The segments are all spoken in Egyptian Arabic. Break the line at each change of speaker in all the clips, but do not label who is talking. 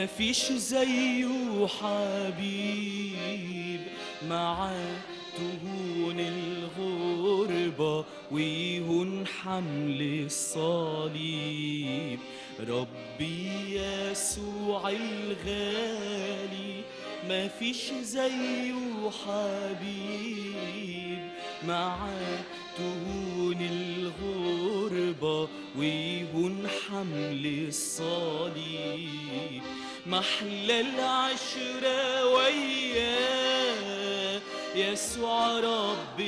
مفيش زيه حبيب معاه تهون الغربة ويهون حمل الصليب ربي يسوع الغالي مفيش زيه حبيب معاه تهون الغربة ويهون حمل الصليب محلى العشرة وياه يسوع رب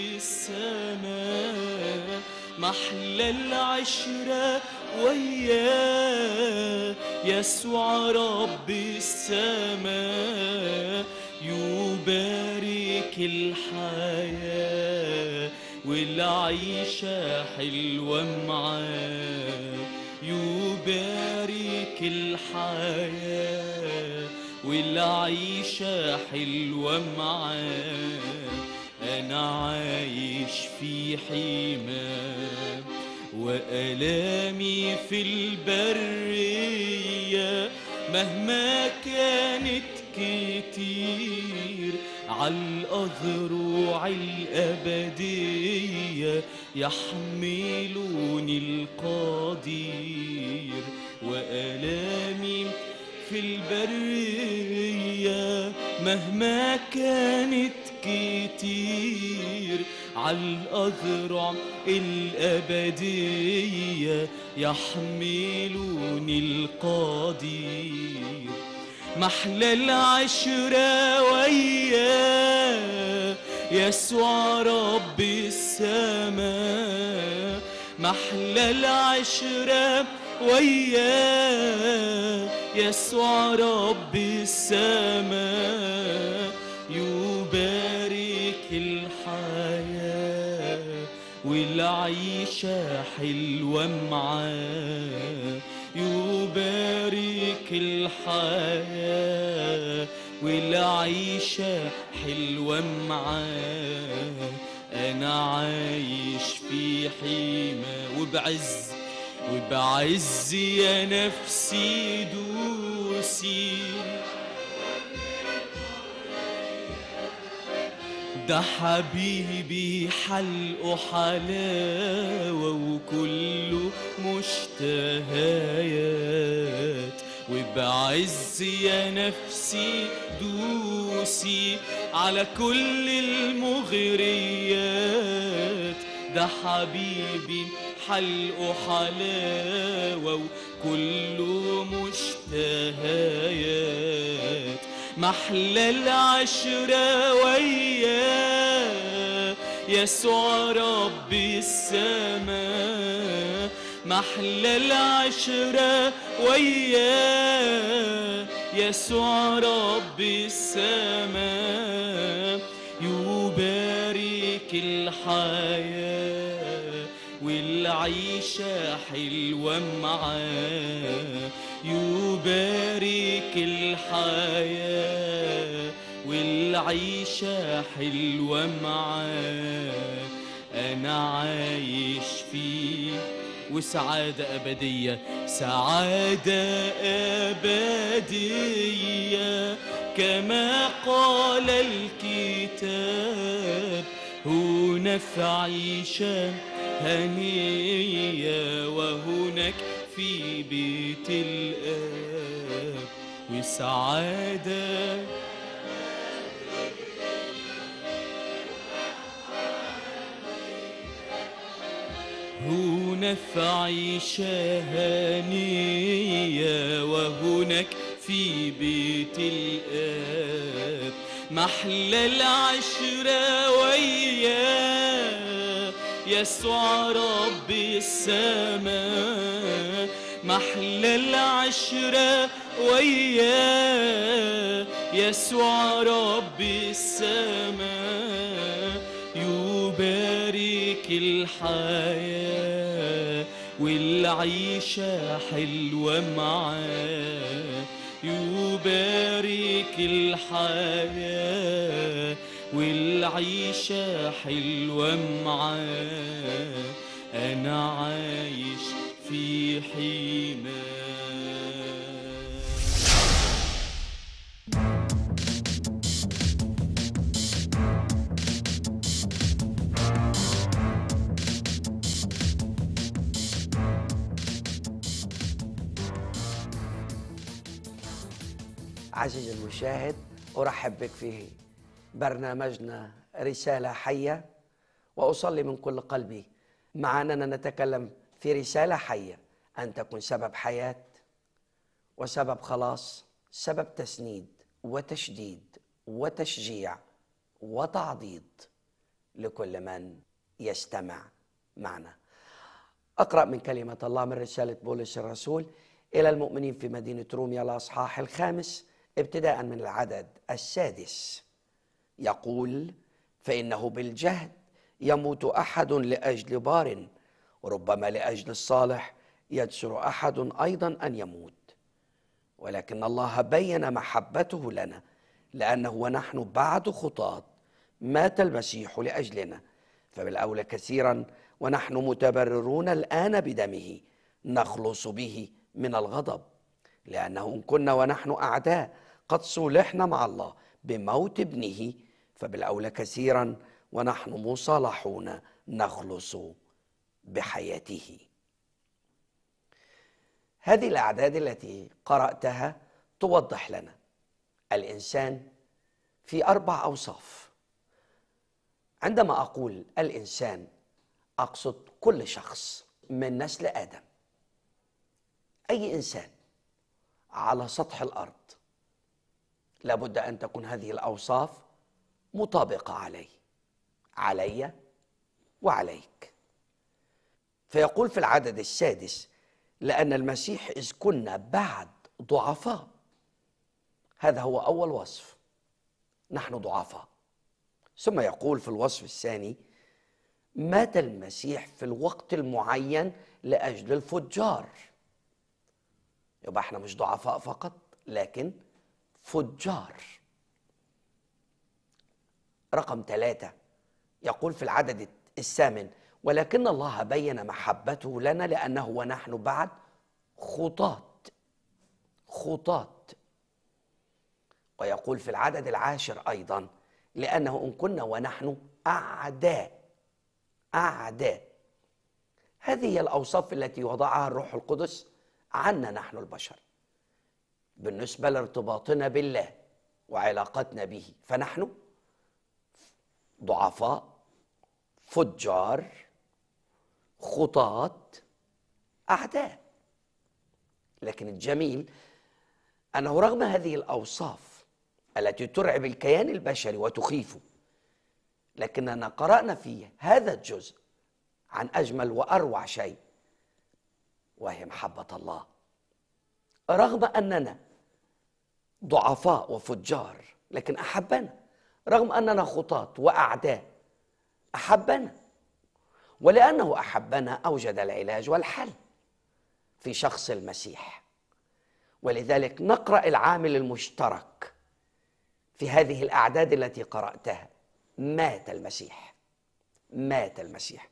السماء محلى العشرة وياه يسوع رب السماء يبارك الحياة والعيشة حلوة معاه يبارك الحياة والعيشة حلوة معاه أنا عايش في حماه وألامي في البرية مهما كانت كتير عالأذرع الأبدية يحملوني القدير وألامي في البرية مهما كانت كتير عالأذرع الأبدية يحملوني القدير محلى العشرة وياه يسوع رب السماء محلى العشرة وياه يسوع رب السماء يبارك الحياة والعيشة حلوة معاه يبارك الحياة والعيشة حلوة معاه أنا عايش في حماه وبعز وبعز يا نفسي دوسي ده حبيبي حلقه حلاوة وكله مشتهيات وبعز يا نفسي دوسي على كل المغريات ده حبيبي حلقه حلاوة وكله مشتهيات محلى العشرة وياه يسوع رب السماء محلى العشرة وياه يسوع رب السماء يبارك الحياة والعيشة حلوة معاه يبارك الحياة والعيشة حلوة معاه أنا عايش فيه وسعادة أبدية سعادة أبدية كما قال الكتاب هنا في عيشة هنية وهناك في بيت الآب وسعادة هنا في عيشة هنية وهناك في بيت الآب محلى العشرة وياه يسوع رب السماء محلى العشرة وياه يسوع رب السماء يبارك الحياة والعيشة حلوة معاه يبارك الحياة والعيشة حلوة معاه أنا عايش في حماه
عزيزي المشاهد ارحب بك في برنامجنا رساله حيه واصلي من كل قلبي مع اننا نتكلم في رساله حيه ان تكون سبب حياه وسبب خلاص سبب تسنيد وتشديد وتشجيع وتعضيد لكل من يستمع معنا اقرا من كلمه الله من رساله بولس الرسول الى المؤمنين في مدينه روميا الاصحاح الخامس ابتداء من العدد السادس يقول فانه بالجهد يموت احد لاجل بار وربما لاجل الصالح يجسر احد ايضا ان يموت ولكن الله بين محبته لنا لانه ونحن بعد خطاه مات المسيح لاجلنا فبالاولى كثيرا ونحن متبررون الان بدمه نخلص به من الغضب لانه ان كنا ونحن اعداء قد صولحنا مع الله بموت ابنه فبالاولى كثيرا ونحن مصالحون نخلص بحياته هذه الاعداد التي قراتها توضح لنا الانسان في اربع اوصاف عندما اقول الانسان اقصد كل شخص من نسل ادم اي انسان على سطح الارض لابد ان تكون هذه الاوصاف مطابقه عليه علي وعليك فيقول في العدد السادس لان المسيح اذ كنا بعد ضعفاء هذا هو اول وصف نحن ضعفاء ثم يقول في الوصف الثاني مات المسيح في الوقت المعين لاجل الفجار يبقى احنا مش ضعفاء فقط لكن فجار رقم ثلاثة يقول في العدد الثامن ولكن الله بين محبته لنا لأنه ونحن بعد خطاة خطاة ويقول في العدد العاشر أيضا لأنه إن كنا ونحن أعداء أعداء هذه هي الأوصاف التي وضعها الروح القدس عنا نحن البشر بالنسبة لارتباطنا بالله وعلاقتنا به فنحن ضعفاء فجار خطاة أعداء لكن الجميل أنه رغم هذه الأوصاف التي ترعب الكيان البشري وتخيفه لكننا قرأنا في هذا الجزء عن أجمل وأروع شيء وهي محبة الله رغم أننا ضعفاء وفجار لكن أحبنا رغم أننا خطاة وأعداء أحبنا ولأنه أحبنا أوجد العلاج والحل في شخص المسيح ولذلك نقرأ العامل المشترك في هذه الأعداد التي قرأتها مات المسيح مات المسيح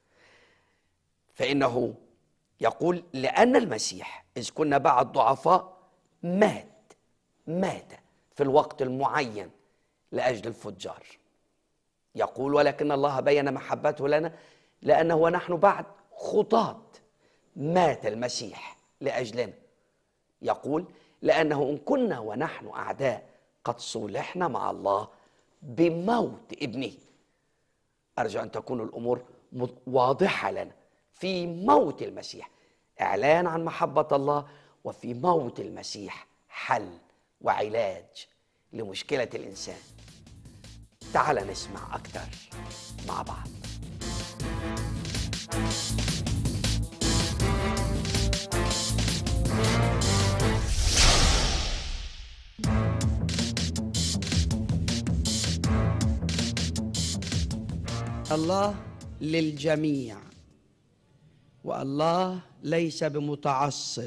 فإنه يقول لأن المسيح إذ كنا بعد ضعفاء مات مات في الوقت المعين لأجل الفجار يقول ولكن الله بين محبته لنا لأنه ونحن بعد خطاة مات المسيح لأجلنا يقول لأنه إن كنا ونحن أعداء قد صولحنا مع الله بموت ابنه أرجو أن تكون الأمور واضحة لنا في موت المسيح إعلان عن محبة الله وفي موت المسيح حل وعلاج لمشكلة الإنسان تعال نسمع أكثر مع بعض الله للجميع والله ليس بمتعصب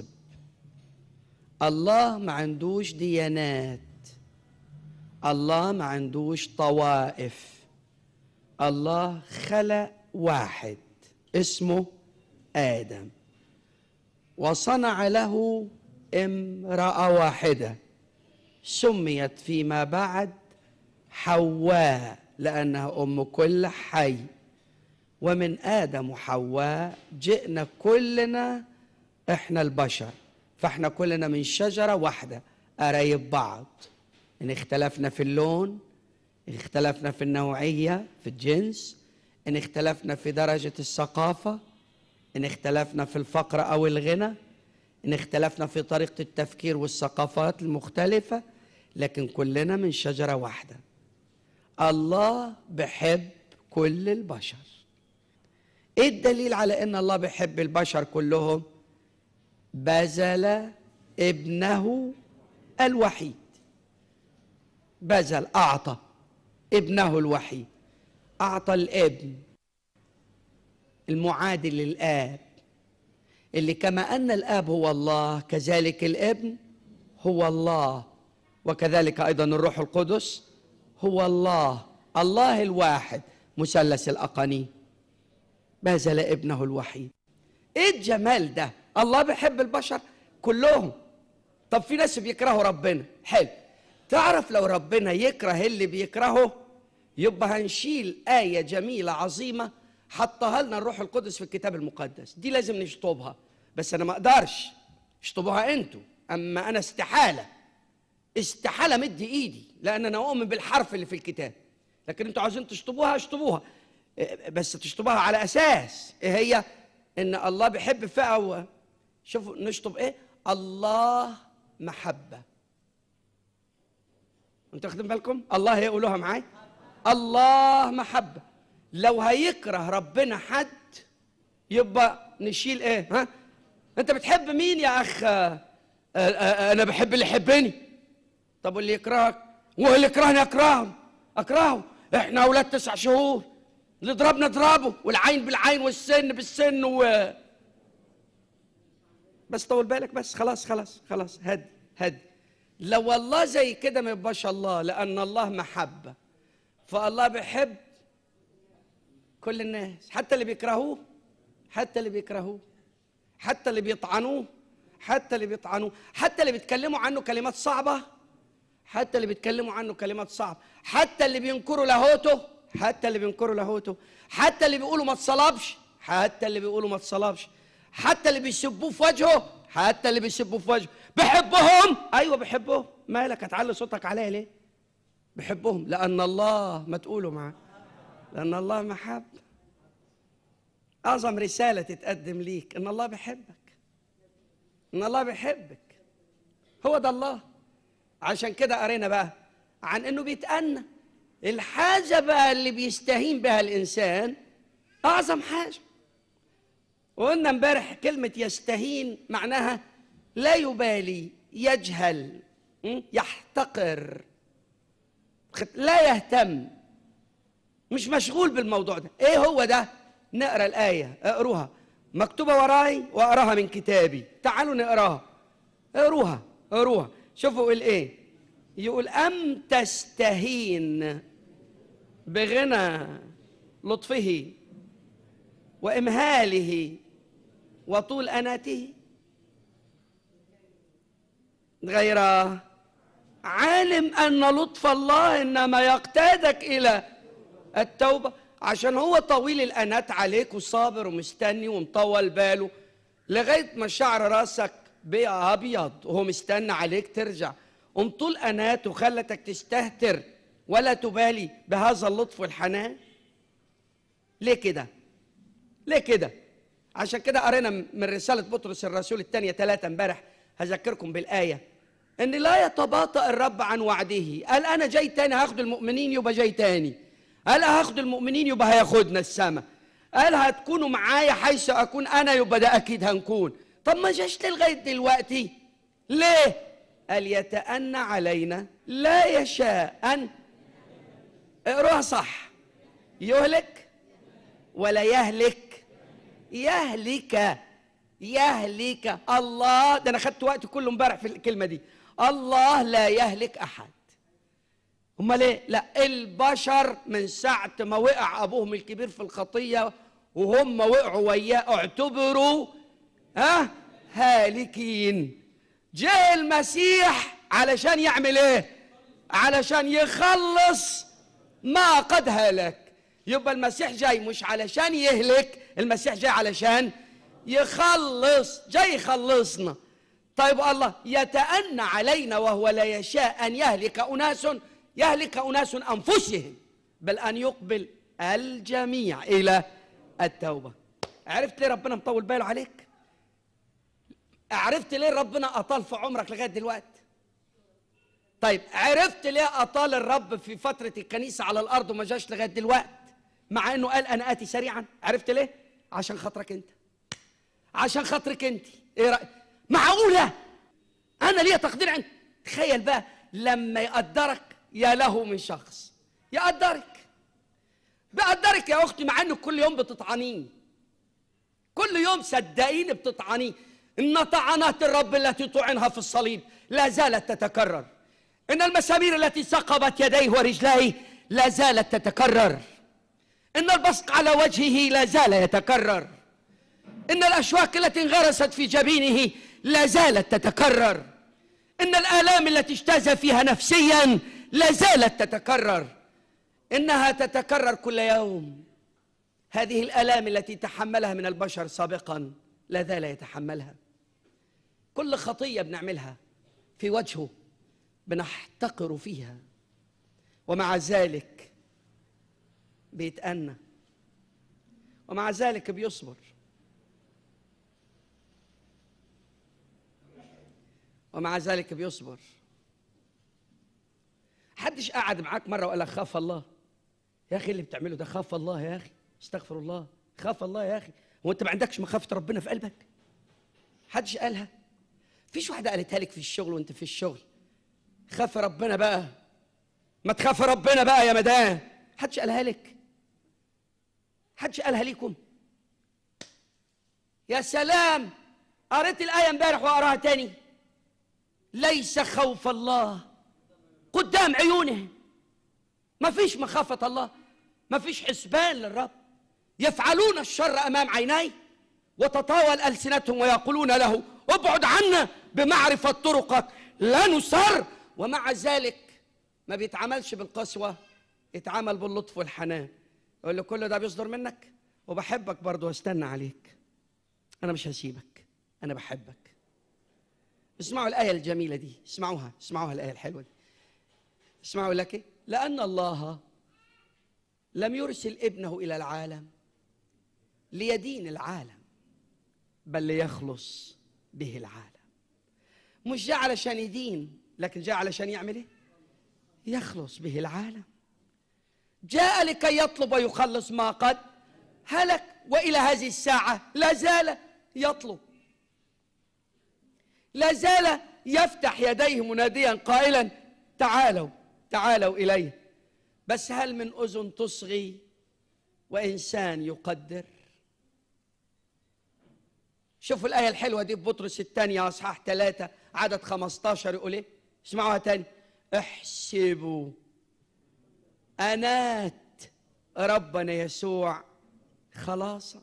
الله ما عندوش ديانات الله ما عندوش طوائف الله خلق واحد اسمه ادم وصنع له امراه واحده سميت فيما بعد حواء لانها ام كل حي ومن ادم وحواء جئنا كلنا احنا البشر فاحنا كلنا من شجره واحده قرايب بعض ان اختلفنا في اللون ان اختلفنا في النوعيه في الجنس ان اختلفنا في درجه الثقافه ان اختلفنا في الفقر او الغنى ان اختلفنا في طريقه التفكير والثقافات المختلفه لكن كلنا من شجره واحده الله بحب كل البشر ايه الدليل على ان الله بيحب البشر كلهم بذل ابنه الوحيد بذل اعطى ابنه الوحيد اعطى الابن المعادل للاب اللي كما ان الاب هو الله كذلك الابن هو الله وكذلك ايضا الروح القدس هو الله الله الواحد مثلث الاقانيم بذل ابنه الوحيد ايه الجمال ده الله بيحب البشر كلهم طب في ناس بيكرهوا ربنا حلو تعرف لو ربنا يكره اللي بيكرهه يبقى هنشيل آية جميلة عظيمة حطها لنا الروح القدس في الكتاب المقدس دي لازم نشطبها بس أنا ما أقدرش اشطبوها أنتوا أما أنا استحالة استحالة مد إيدي لأن أنا أؤمن بالحرف اللي في الكتاب لكن أنتوا عايزين تشطبوها اشطبوها إيه، بس تشطبوها على أساس إيه هي إن الله بيحب فئة و... شوفوا نشطب إيه الله محبة انتوا واخدين بالكم الله هيقولوها معايا الله محبة لو هيكره ربنا حد يبقى نشيل ايه ها انت بتحب مين يا اخ آه، آه، آه، انا بحب اللي يحبني طب واللي يكرهك واللي يكرهني اكرهه اكرهه احنا اولاد تسع شهور اللي ضربنا اضربه والعين بالعين والسن بالسن و بس طول بالك بس خلاص خلاص خلاص هدي هدي لو الله زي كده ما يبقاش الله لان الله محبه فالله بيحب كل الناس حتى اللي بيكرهوه حتى اللي بيكرهوه حتى اللي بيطعنوه حتى اللي بيطعنوه حتى اللي بيتكلموا عنه كلمات صعبه حتى اللي بيتكلموا عنه كلمات صعبه حتى اللي بينكروا لاهوته حتى اللي بينكروا لاهوته حتى اللي بيقولوا ما تصلبش حتى اللي بيقولوا ما تصلبش حتى اللي بيسبوه في وجهه حتى اللي بيسبوه في وجهه بحبهم ايوه بحبهم مالك هتعلي صوتك عليا ليه بحبهم لان الله ما تقولوا معاه لان الله محب اعظم رساله تتقدم ليك ان الله بيحبك ان الله بيحبك هو ده الله عشان كده قرينا بقى عن انه بيتأنى الحاجه بقى اللي بيستهين بها الانسان اعظم حاجه وقلنا امبارح كلمة يستهين معناها لا يبالي يجهل م? يحتقر خد- لا يهتم مش مشغول بالموضوع ده ايه هو ده نقرا الآية اقروها مكتوبة وراي واقراها من كتابي تعالوا نقراها اقروها اقروها شوفوا يقول ايه يقول أم تستهين بغنى لطفه وإمهاله وطول أناته غير عالم أن لطف الله إنما يقتادك إلى التوبة عشان هو طويل الأنات عليك وصابر ومستني ومطول باله لغاية ما شعر راسك بقى أبيض وهو مستنى عليك ترجع قم طول أنات وخلتك تستهتر ولا تبالي بهذا اللطف والحنان ليه كده؟ ليه كده؟ عشان كده قرينا من رسالة بطرس الرسول الثانية ثلاثة امبارح هذكركم بالآية إن لا يتباطأ الرب عن وعده قال أنا جاي تاني هاخد المؤمنين يبقى جاي تاني قال هاخد المؤمنين يبقى هياخدنا السماء قال هتكونوا معايا حيث أكون أنا يبقى ده أكيد هنكون طب ما جاش ليه لغاية دلوقتي ليه؟ قال يتأنى علينا لا يشاء أن اقروها صح يهلك ولا يهلك يهلك يهلك الله ده انا خدت وقت كله امبارح في الكلمه دي الله لا يهلك احد امال ايه لا البشر من ساعه ما وقع ابوهم الكبير في الخطيه وهم وقعوا وياه اعتبروا ها هالكين جه المسيح علشان يعمل ايه علشان يخلص ما قد هلك يبقى المسيح جاي مش علشان يهلك المسيح جاي علشان يخلص جاي يخلصنا طيب الله يتأنى علينا وهو لا يشاء أن يهلك أناس يهلك أناس أنفسهم بل أن يقبل الجميع إلى التوبة عرفت ليه ربنا مطول باله عليك عرفت ليه ربنا أطال في عمرك لغاية دلوقتي طيب عرفت ليه أطال الرب في فترة الكنيسة على الأرض وما جاش لغاية دلوقتي مع إنه قال أنا آتي سريعا عرفت ليه عشان خاطرك أنت عشان خاطرك أنت إيه رأيك معقولة أنا ليا تقدير عند تخيل بقى لما يقدرك يا له من شخص يقدرك بقدرك يا أختي مع إنك كل يوم بتطعنيه كل يوم صدقيني بتطعنيه إن طعنات الرب التي طعنها في الصليب لا زالت تتكرر إن المسامير التي ثقبت يديه ورجليه لا زالت تتكرر إن البصق على وجهه لا زال يتكرر إن الأشواك التي انغرست في جبينه لا زالت تتكرر إن الآلام التي اجتاز فيها نفسيا لا زالت تتكرر إنها تتكرر كل يوم هذه الآلام التي تحملها من البشر سابقا لا زال يتحملها كل خطية بنعملها في وجهه بنحتقر فيها ومع ذلك بيتأنى ومع ذلك بيصبر ومع ذلك بيصبر حدش قعد معاك مرة وقال لك خاف الله يا أخي اللي بتعمله ده خاف الله يا أخي استغفر الله خاف الله يا أخي هو أنت ما عندكش مخافة ربنا في قلبك حدش قالها فيش واحدة قالتها لك في الشغل وأنت في الشغل خاف ربنا بقى ما تخاف ربنا بقى يا مدام حدش قالها لك حدش قالها ليكم يا سلام قريت الآية امبارح وأقراها تاني ليس خوف الله قدام عيونهم ما فيش مخافة الله ما فيش حسبان للرب يفعلون الشر أمام عيني وتطاول ألسنتهم ويقولون له ابعد عنا بمعرفة طرقك لا نسر ومع ذلك ما بيتعاملش بالقسوة يتعامل باللطف والحنان يقول له كل ده بيصدر منك وبحبك برضه واستنى عليك أنا مش هسيبك أنا بحبك اسمعوا الآية الجميلة دي اسمعوها اسمعوها الآية الحلوة دي اسمعوا لك إيه؟ لأن الله لم يرسل ابنه إلى العالم ليدين العالم بل ليخلص به العالم مش جاء علشان يدين لكن جاء علشان يعمل ايه يخلص به العالم جاء لكي يطلب ويخلص ما قد هلك والى هذه الساعه لا زال يطلب لا زال يفتح يديه مناديا قائلا تعالوا تعالوا اليه بس هل من اذن تصغي وانسان يقدر شوفوا الآية الحلوة دي في بطرس الثانية أصحاح ثلاثة عدد 15 يقول إيه؟ اسمعوها تاني احسبوا أنات ربنا يسوع خلاصا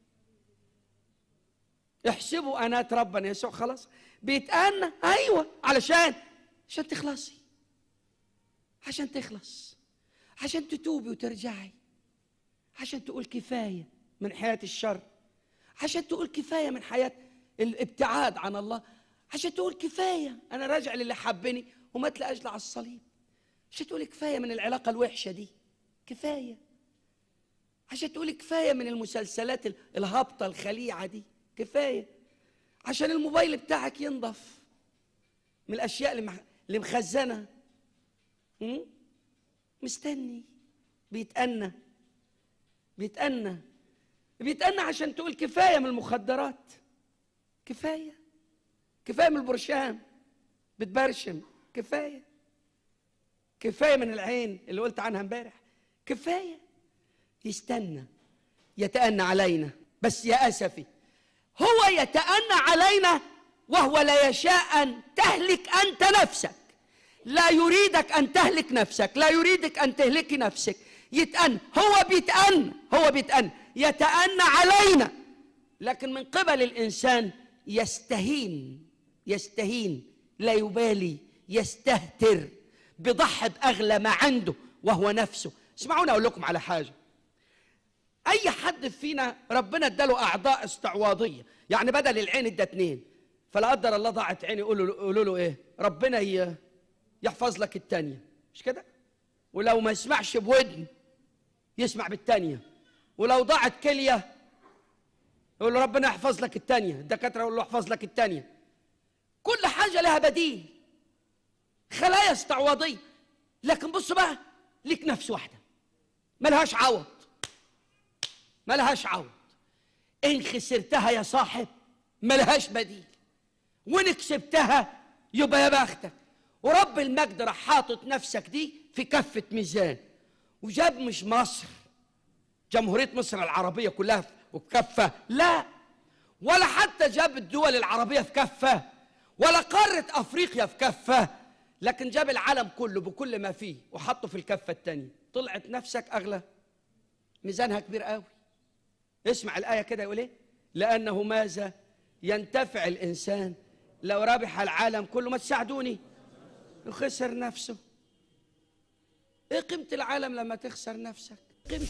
احسبوا أنات ربنا يسوع خلاص بيتأنى أيوة علشان عشان تخلصي عشان تخلص عشان تتوبي وترجعي عشان تقول كفاية من حياة الشر عشان تقول كفايه من حياه الابتعاد عن الله عشان تقول كفايه انا راجع للي حبني ومات لاجل على الصليب عشان تقول كفايه من العلاقه الوحشه دي كفايه عشان تقول كفايه من المسلسلات الهابطه الخليعه دي كفايه عشان الموبايل بتاعك ينضف من الاشياء اللي مح- اللي مخزنه م? مستني بيتأنى بيتأنى بيتأنى عشان تقول كفاية من المخدرات كفاية كفاية من البرشام بتبرشم كفاية كفاية من العين اللي قلت عنها امبارح كفاية يستنى يتأنى علينا بس يا أسفي هو يتأنى علينا وهو لا يشاء أن تهلك أنت نفسك لا يريدك أن تهلك نفسك لا يريدك أن تهلكي نفسك يتأنى هو بيتأنى هو بيتأنى يتأنى علينا لكن من قبل الإنسان يستهين يستهين لا يبالي يستهتر بضحي بأغلى ما عنده وهو نفسه اسمعوني أقول لكم على حاجة أي حد فينا ربنا اداله أعضاء استعواضية يعني بدل العين ادى اتنين فلا قدر الله ضاعت عيني يقولوا يقولوا له ايه ربنا ي- يحفظ لك التانية مش كده ولو ما يسمعش بودن يسمع بالتانية ولو ضاعت كلية يقول له ربنا يحفظ لك التانية الدكاترة يقول له يحفظ لك التانية كل حاجة لها بديل خلايا استعواضية لكن بص بقى ليك نفس واحدة ملهاش عوض ملهاش عوض إن خسرتها يا صاحب ملهاش بديل وإن كسبتها يبقى يا بختك ورب المجد راح حاطط نفسك دي في كفة ميزان وجاب مش مصر جمهورية مصر العربية كلها في كفة لا ولا حتى جاب الدول العربية في كفة ولا قارة أفريقيا في كفة لكن جاب العالم كله بكل ما فيه وحطه في الكفة التانية طلعت نفسك أغلى ميزانها كبير قوي اسمع الآية كده يقول إيه لأنه ماذا ينتفع الإنسان لو ربح العالم كله ما تساعدوني وخسر نفسه ايه قيمة العالم لما تخسر نفسك قيمة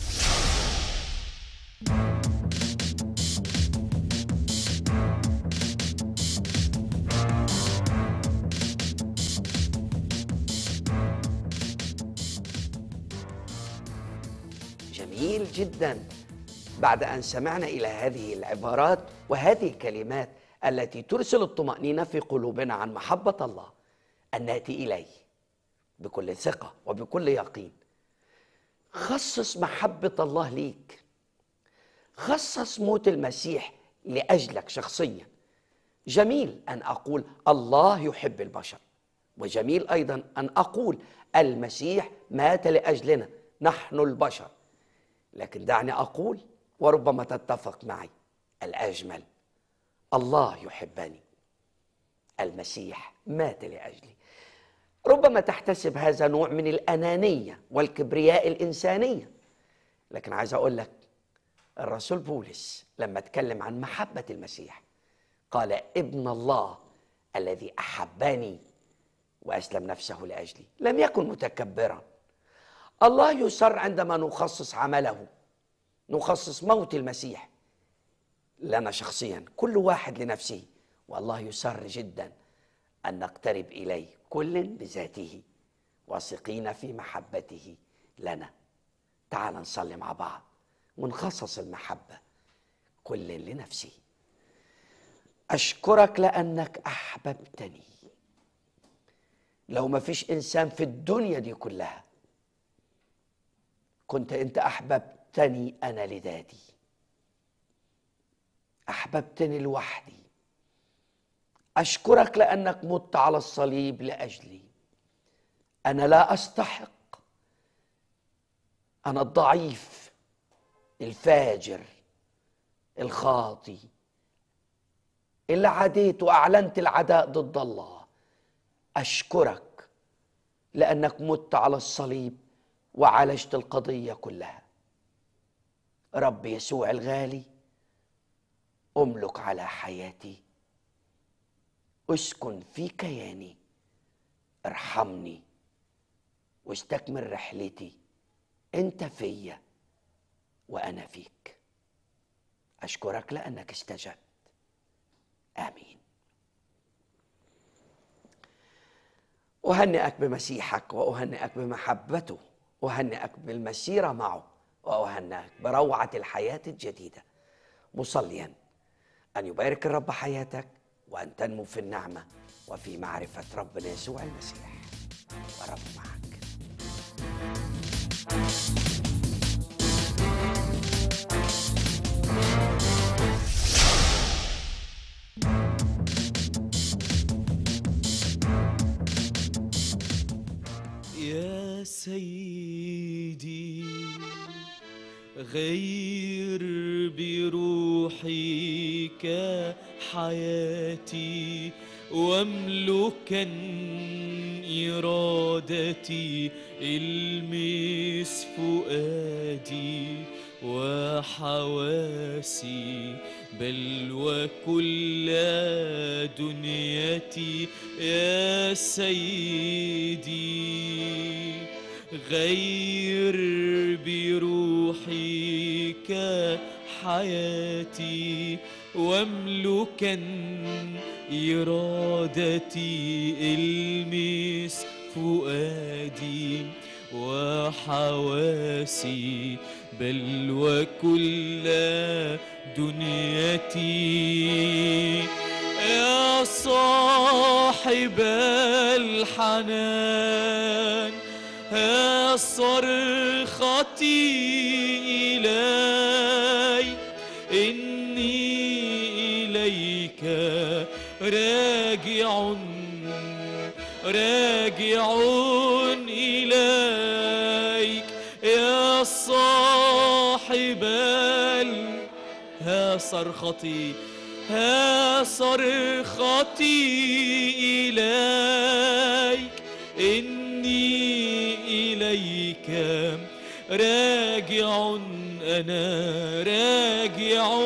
جميل جدا بعد ان سمعنا الى هذه العبارات وهذه الكلمات التي ترسل الطمانينه في قلوبنا عن محبه الله ان ناتي اليه بكل ثقه وبكل يقين خصص محبه الله ليك خصص موت المسيح لاجلك شخصيا جميل ان اقول الله يحب البشر وجميل ايضا ان اقول المسيح مات لاجلنا نحن البشر لكن دعني اقول وربما تتفق معي الاجمل الله يحبني المسيح مات لاجلي ربما تحتسب هذا نوع من الانانيه والكبرياء الانسانيه لكن عايز اقول لك الرسول بولس لما اتكلم عن محبه المسيح قال ابن الله الذي احبني واسلم نفسه لاجلي لم يكن متكبرا الله يسر عندما نخصص عمله نخصص موت المسيح لنا شخصيا كل واحد لنفسه والله يسر جدا ان نقترب اليه كل بذاته واثقين في محبته لنا تعال نصلي مع بعض ونخصص المحبه كل لنفسه اشكرك لانك احببتني لو ما فيش انسان في الدنيا دي كلها كنت انت احببتني انا لذاتي احببتني لوحدي اشكرك لانك مت على الصليب لاجلي انا لا استحق انا الضعيف الفاجر الخاطي اللي عديت واعلنت العداء ضد الله اشكرك لانك مت على الصليب وعالجت القضيه كلها رب يسوع الغالي املك على حياتي اسكن في كياني ارحمني واستكمل رحلتي انت فيا وانا فيك اشكرك لانك استجبت امين اهنئك بمسيحك واهنئك بمحبته اهنئك بالمسيره معه واهنئك بروعه الحياه الجديده مصليا ان يبارك الرب حياتك وان تنمو في النعمه وفي معرفه ربنا يسوع المسيح ورب معك
يا سيدي غير بروحك حياتي واملكا ارادتي المس فؤادي وحواسي بل وكل دنيتي يا سيدي غير بروحك حياتي واملكا إرادتي المس فؤادي وحواسي بل وكل دنيتي يا صاحب الحنان ها صرختي إليك إني إليك راجع راجع إليك يا صاحب ال... ها صرختي ها صرختي إليك إني إليك راجع أنا راجع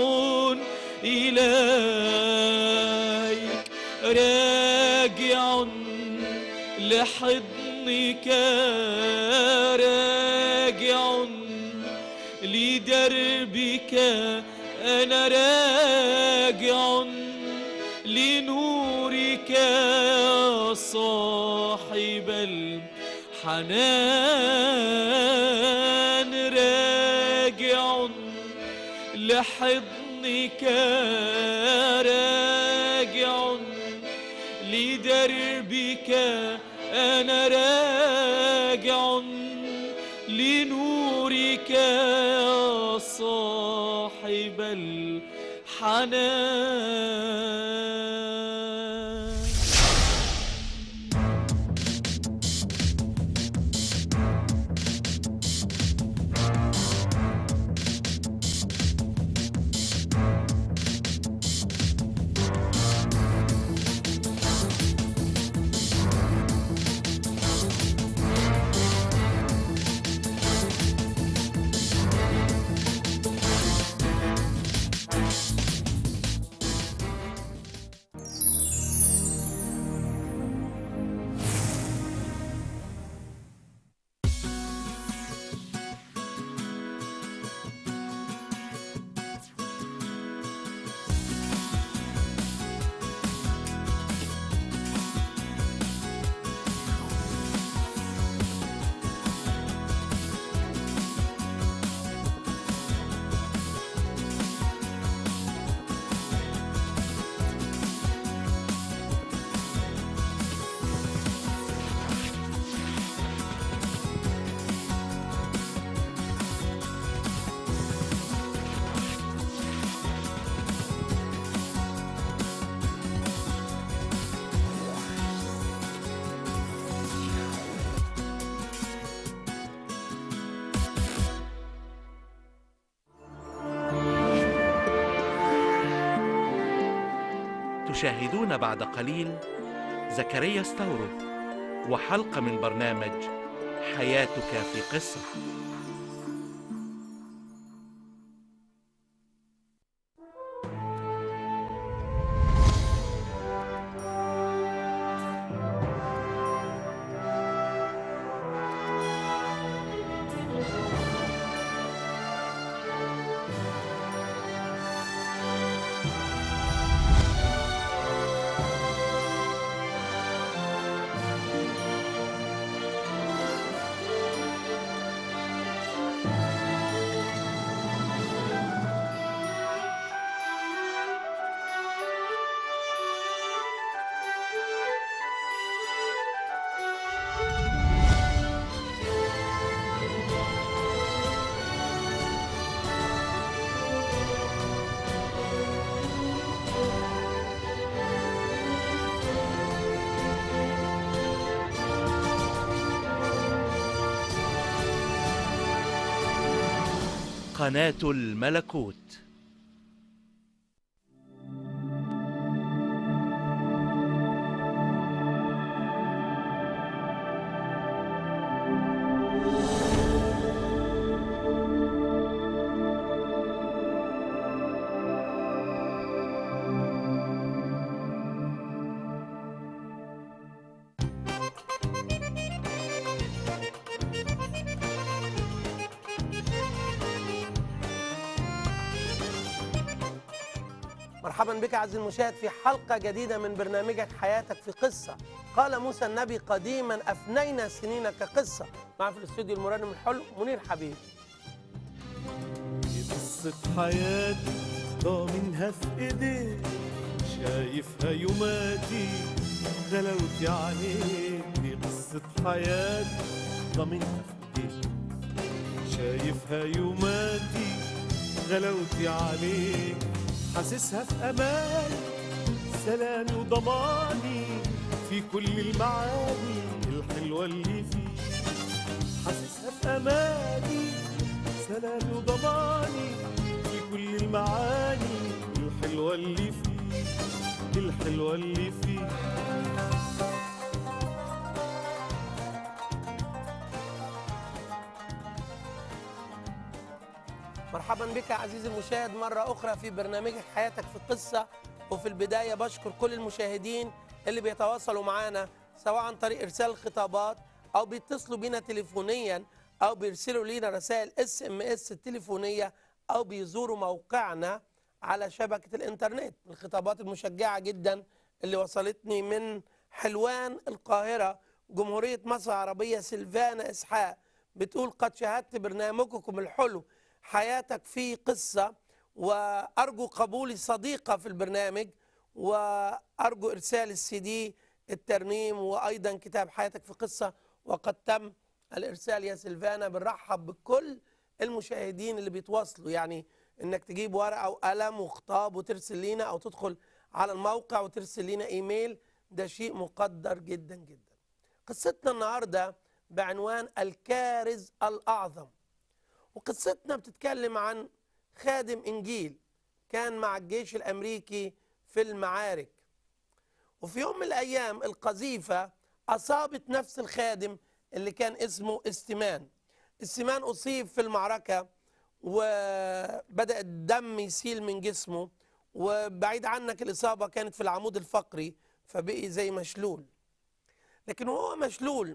إليك راجع لحضنك راجع لدربك أنا راجع لنورك يا صاحب الحنان راجع لحضنك راجع لدربك أنا راجع لنورك يا صاحب الحنان
تشاهدون بعد قليل زكريا ستورو وحلقة من برنامج حياتك في قصة قناة الملكوت
مرحبا بك عزيزي المشاهد في حلقة جديدة من برنامجك حياتك في قصة قال موسى النبي قديما أفنينا سنين كقصة معي في الاستوديو المرنم الحلو منير حبيب
دي قصة حياتي ضامنها في ايديك شايفها يوماتي غلاوتي عليك دي قصة حياتي ضامنها في ايديك شايفها يوماتي غلاوتي عليك حاسسها في امان سلامي وضماني في كل المعاني الحلوة اللي فيك حاسسها في اماني سلامي وضماني في كل المعاني الحلوه اللي فيك الحلوه اللي فيك
مرحبا بك عزيزي المشاهد مرة أخرى في برنامجك حياتك في قصة وفي البداية بشكر كل المشاهدين اللي بيتواصلوا معنا سواء عن طريق إرسال الخطابات أو بيتصلوا بينا تليفونيا أو بيرسلوا لينا رسائل اس ام اس تليفونية أو بيزوروا موقعنا على شبكة الإنترنت الخطابات المشجعة جدا اللي وصلتني من حلوان القاهرة جمهورية مصر العربية سلفانا إسحاق بتقول قد شاهدت برنامجكم الحلو حياتك في قصة وأرجو قبولي صديقة في البرنامج وأرجو إرسال السي دي الترنيم وأيضا كتاب حياتك في قصة وقد تم الإرسال يا سلفانا بنرحب بكل المشاهدين اللي بيتواصلوا يعني إنك تجيب ورقة وقلم وخطاب وترسل لينا أو تدخل على الموقع وترسل لينا إيميل ده شيء مقدر جدا جدا قصتنا النهاردة بعنوان الكارز الأعظم وقصتنا بتتكلم عن خادم انجيل كان مع الجيش الامريكي في المعارك وفي يوم من الايام القذيفه اصابت نفس الخادم اللي كان اسمه استمان استمان اصيب في المعركه وبدا الدم يسيل من جسمه وبعيد عنك الاصابه كانت في العمود الفقري فبقي زي مشلول لكن وهو مشلول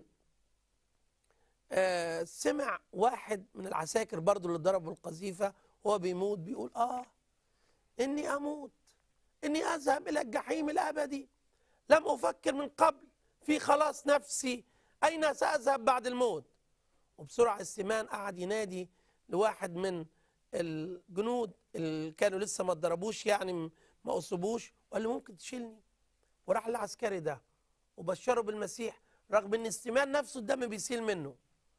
آه، سمع واحد من العساكر برضو اللي ضربوا القذيفة وهو بيموت بيقول آه إني أموت إني أذهب إلى الجحيم الأبدي لم أفكر من قبل في خلاص نفسي أين سأذهب بعد الموت وبسرعة السمان قعد ينادي لواحد من الجنود اللي كانوا لسه ما اتضربوش يعني ما أصيبوش وقال له ممكن تشيلني وراح للعسكري ده وبشره بالمسيح رغم ان استمان نفسه الدم بيسيل منه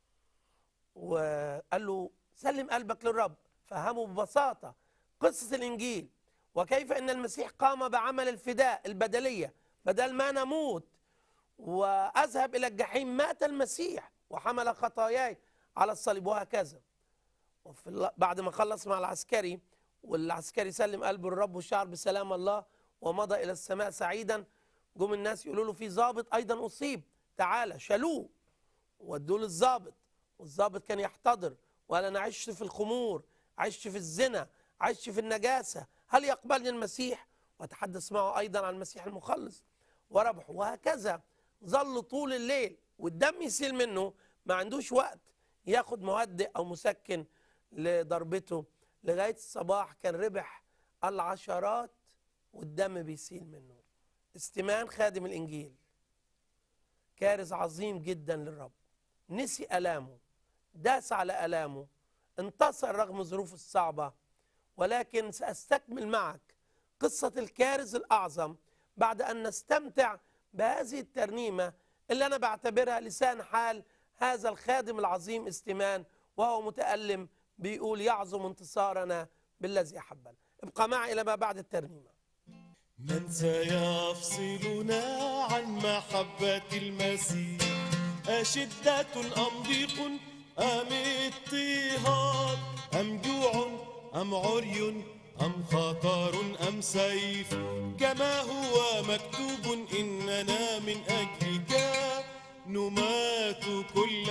وقال له سلم قلبك للرب فهمه ببساطة قصة الإنجيل وكيف أن المسيح قام بعمل الفداء البدلية بدل ما نموت وأذهب إلى الجحيم مات المسيح وحمل خطاياي على الصليب وهكذا وفي الل- بعد ما خلص مع العسكري والعسكري سلم قلبه للرب وشعر بسلام الله ومضى إلى السماء سعيدا جم الناس يقولوا له في ضابط أيضا أصيب تعالى شالوه ودوه للظابط والظابط كان يحتضر وقال انا عشت في الخمور عشت في الزنا عشت في النجاسه هل يقبلني المسيح وتحدث معه ايضا عن المسيح المخلص وربحه وهكذا ظل طول الليل والدم يسيل منه ما عندوش وقت ياخد مهدئ او مسكن لضربته لغايه الصباح كان ربح العشرات والدم بيسيل منه استمان خادم الانجيل كارث عظيم جدا للرب نسي ألامه داس على ألامه انتصر رغم ظروفه الصعبة ولكن سأستكمل معك قصة الكارث الأعظم بعد أن نستمتع بهذه الترنيمة اللي أنا بعتبرها لسان حال هذا الخادم العظيم استمان وهو متألم بيقول يعظم انتصارنا بالذي أحبنا ابقى معي إلى ما بعد الترنيمة
من سيفصلنا عن محبة المسيح أشدة أم ضيق أم اضطهاد أم جوع أم عري أم خطر أم سيف كما هو مكتوب إننا من أجلك نمات كل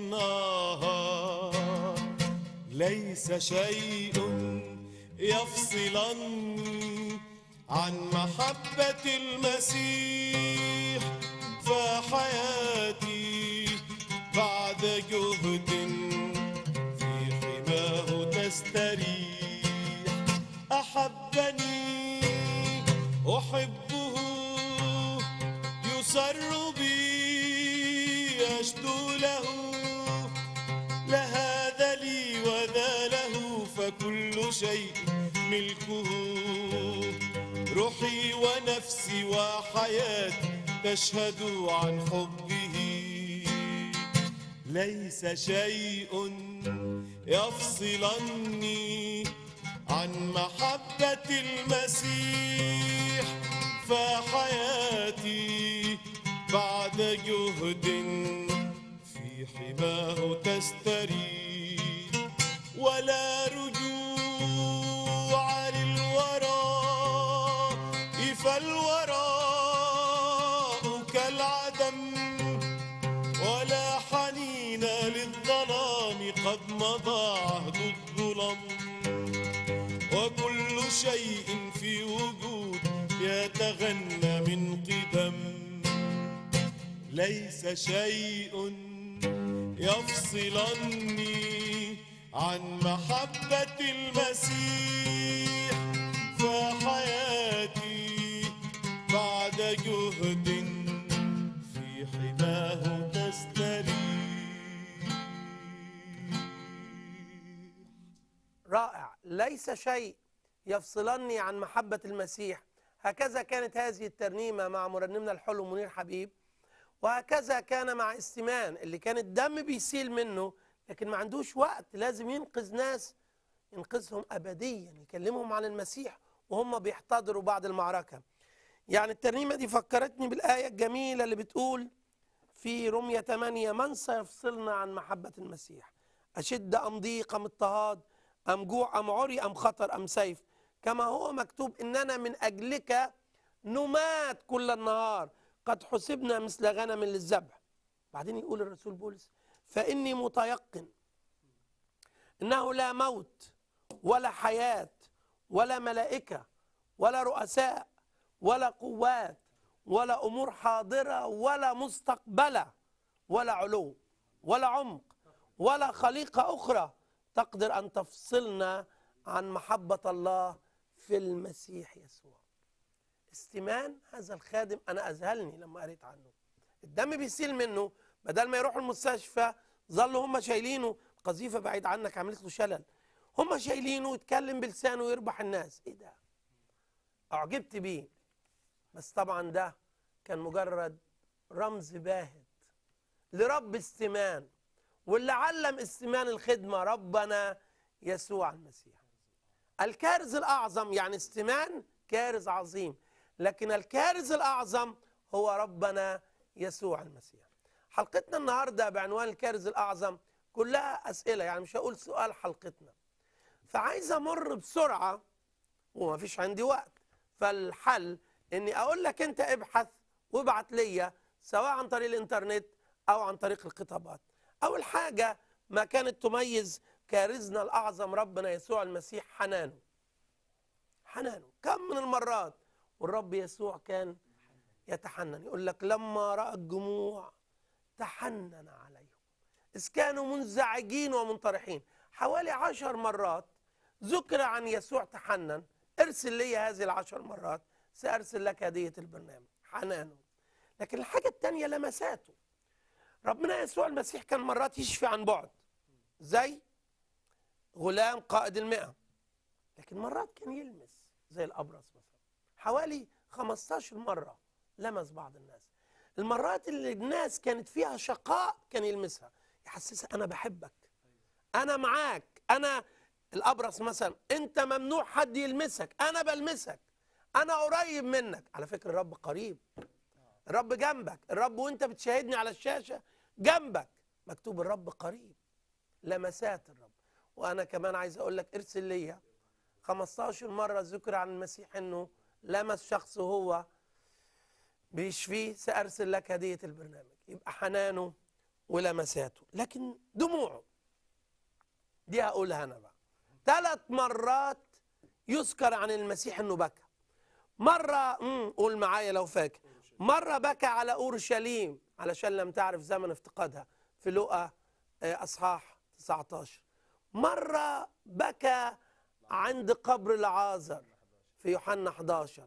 النهار ليس شيء يفصلني عن محبة المسيح فحياتي بعد جهد في حماه تستريح أحبني أحبه يسر بي أشدو له لا هذا لي وذا له فكل شيء ملكه روحي ونفسي وحياتي تشهد عن حبه ليس شيء يفصلني عن محبة المسيح فحياتي بعد جهد في حماه تستريح ولا رجوع للوراء فالوراء كالعدم ولا حنين للظلام قد مضى عهد الظلم وكل شيء في وجود يتغنى من قدم ليس شيء يفصلني عن محبة المسيح فحياتي بعد جهد في حماه تستريح
رائع ليس شيء يفصلني عن محبة المسيح هكذا كانت هذه الترنيمة مع مرنمنا الحلو منير حبيب وهكذا كان مع استمان اللي كان الدم بيسيل منه لكن ما عندوش وقت لازم ينقذ ناس ينقذهم أبديا يكلمهم عن المسيح وهم بيحتضروا بعد المعركة يعني الترنيمة دي فكرتني بالآية الجميلة اللي بتقول في رمية 8 من سيفصلنا عن محبة المسيح أشد أم ضيق أم اضطهاد أم جوع أم عري أم خطر أم سيف كما هو مكتوب إننا من أجلك نمات كل النهار قد حسبنا مثل غنم للذبح بعدين يقول الرسول بولس فإني متيقن إنه لا موت ولا حياة ولا ملائكة ولا رؤساء ولا قوات ولا أمور حاضرة ولا مستقبلة ولا علو ولا عمق ولا خليقة أخرى تقدر أن تفصلنا عن محبة الله في المسيح يسوع استمان هذا الخادم أنا أذهلني لما قريت عنه الدم بيسيل منه بدل ما يروح المستشفى ظلوا هم شايلينه قذيفة بعيد عنك عملت له شلل هم شايلينه يتكلم بلسانه ويربح الناس ايه ده اعجبت بيه بس طبعا ده كان مجرد رمز باهت لرب استمان واللي علم استمان الخدمة ربنا يسوع المسيح الكارز الأعظم يعني استمان كارز عظيم لكن الكارز الأعظم هو ربنا يسوع المسيح حلقتنا النهاردة بعنوان الكارز الأعظم كلها أسئلة يعني مش هقول سؤال حلقتنا فعايز أمر بسرعة وما فيش عندي وقت فالحل اني اقول لك انت ابحث وابعت ليا سواء عن طريق الانترنت او عن طريق الخطابات اول حاجه ما كانت تميز كارزنا الاعظم ربنا يسوع المسيح حنانه حنانه كم من المرات والرب يسوع كان يتحنن يقول لك لما راى الجموع تحنن عليهم اذ كانوا منزعجين ومنطرحين حوالي عشر مرات ذكر عن يسوع تحنن ارسل لي هذه العشر مرات سأرسل لك هدية البرنامج حنانه لكن الحاجة التانية لمساته ربنا يسوع المسيح كان مرات يشفي عن بعد زي غلام قائد المئة لكن مرات كان يلمس زي الأبرص مثلا حوالي 15 مرة لمس بعض الناس المرات اللي الناس كانت فيها شقاء كان يلمسها يحسسها أنا بحبك أنا معاك أنا الأبرص مثلا أنت ممنوع حد يلمسك أنا بلمسك انا قريب منك على فكره الرب قريب الرب جنبك الرب وانت بتشاهدني على الشاشه جنبك مكتوب الرب قريب لمسات الرب وانا كمان عايز اقول لك ارسل ليا 15 مره ذكر عن المسيح انه لمس شخص وهو بيشفيه سارسل لك هديه البرنامج يبقى حنانه ولمساته لكن دموعه دي هقولها انا بقى ثلاث مرات يذكر عن المسيح انه بكى مرة مم، قول معايا لو فاكر مرة بكى على أورشليم علشان لم تعرف زمن افتقادها في لقا آه، أصحاح 19 مرة بكى عند قبر العازر في يوحنا 11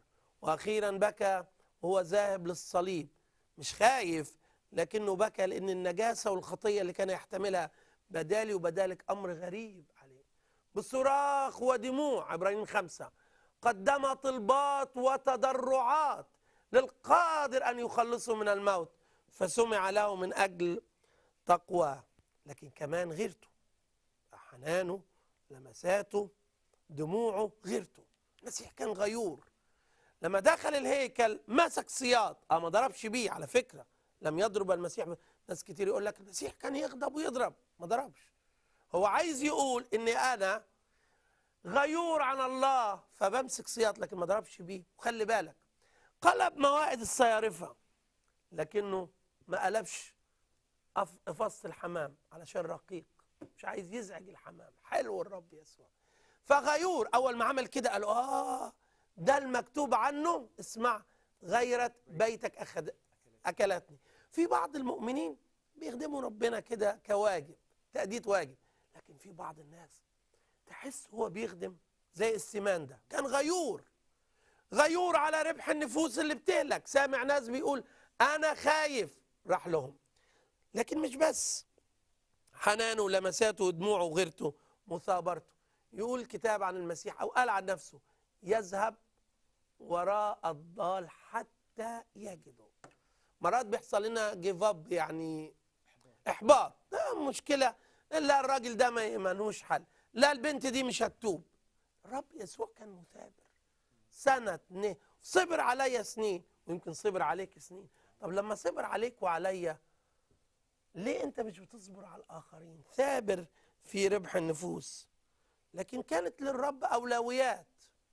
واخيرا بكى وهو ذاهب للصليب مش خايف لكنه بكى لان النجاسه والخطيه اللي كان يحتملها بدالي وبدالك امر غريب عليه بصراخ ودموع عبرانيين خمسه قدم طلبات وتضرعات للقادر ان يخلصه من الموت فسمع له من اجل تقواه لكن كمان غيرته حنانه لمساته دموعه غيرته المسيح كان غيور لما دخل الهيكل مسك سياط اه ما ضربش بيه على فكره لم يضرب المسيح ب- ناس كتير يقول لك المسيح كان يغضب ويضرب ما ضربش هو عايز يقول اني انا غيور عن الله فبمسك سياط لكن ما ضربش بيه وخلي بالك قلب موائد الصيارفه لكنه ما قلبش أف- فص الحمام علشان رقيق مش عايز يزعج الحمام حلو الرب يسوع فغيور اول ما عمل كده قالوا اه ده المكتوب عنه اسمع غيرت بيتك أخد اكلتني في بعض المؤمنين بيخدموا ربنا كده كواجب تأدية واجب لكن في بعض الناس تحس هو بيخدم زي السمان ده كان غيور غيور على ربح النفوس اللي بتهلك سامع ناس بيقول انا خايف راح لهم لكن مش بس حنانه ولمساته ودموعه وغيرته مثابرته يقول الكتاب عن المسيح او قال عن نفسه يذهب وراء الضال حتى يجده مرات بيحصل لنا جيف اب يعني احباط لا مشكله لا الراجل ده ما ملوش حل لا البنت دي مش هتتوب الرب يسوع كان مثابر سنة اتنين صبر عليا سنين ويمكن صبر عليك سنين طب لما صبر عليك وعليا ليه انت مش بتصبر على الاخرين ثابر في ربح النفوس لكن كانت للرب اولويات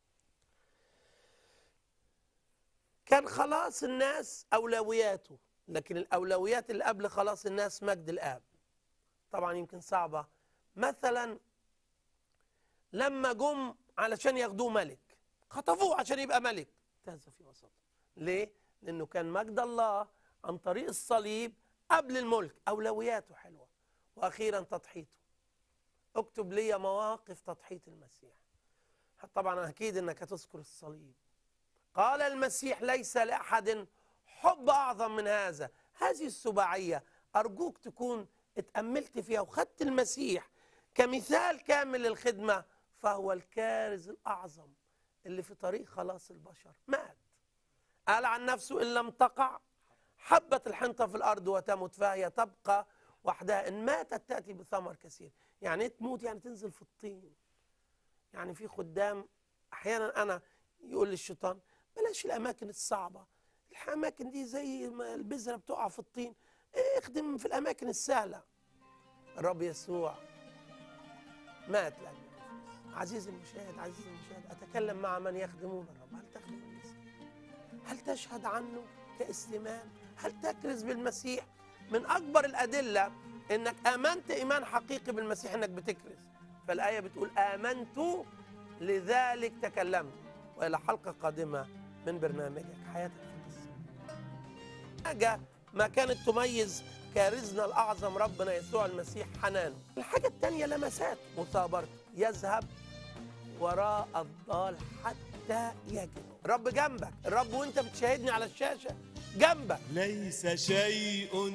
كان خلاص الناس اولوياته لكن الاولويات اللي قبل خلاص الناس مجد الاب طبعا يمكن صعبه مثلا لما جم علشان ياخدوه ملك خطفوه عشان يبقى ملك اهتز في وسطه ليه لانه كان مجد الله عن طريق الصليب قبل الملك اولوياته حلوه واخيرا تضحيته اكتب لي مواقف تضحيه المسيح طبعا اكيد انك هتذكر الصليب قال المسيح ليس لاحد حب اعظم من هذا هذه السباعيه ارجوك تكون اتاملت فيها وخدت المسيح كمثال كامل للخدمه فهو الكارز الاعظم اللي في طريق خلاص البشر مات قال عن نفسه ان لم تقع حبة الحنطة في الأرض وتمت فهي تبقى وحدها إن ماتت تأتي بثمر كثير يعني إيه تموت يعني تنزل في الطين يعني في خدام أحيانا أنا يقول للشيطان بلاش الأماكن الصعبة الأماكن دي زي ما البذرة بتقع في الطين إيه اخدم في الأماكن السهلة الرب يسوع مات لأجل النفوس عزيزي المشاهد عزيزي المشاهد أتكلم مع من يخدمون الرب هل تخدم المسيح هل تشهد عنه كاستيمان هل تكرز بالمسيح من اكبر الادله انك امنت ايمان حقيقي بالمسيح انك بتكرز فالايه بتقول امنت لذلك تكلمت والى حلقه قادمه من برنامجك حياتك في القصه حاجه ما كانت تميز كارزنا الاعظم ربنا يسوع المسيح حنانه الحاجه الثانيه لمسات مثابرته يذهب وراء الضال حتى يجده الرب جنبك الرب وانت بتشاهدني على الشاشة جنبك
ليس شيء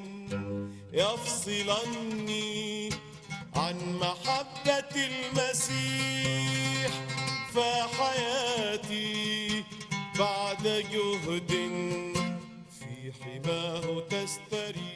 يفصلني عن محبة المسيح فحياتي بعد جهد في حماه تستريح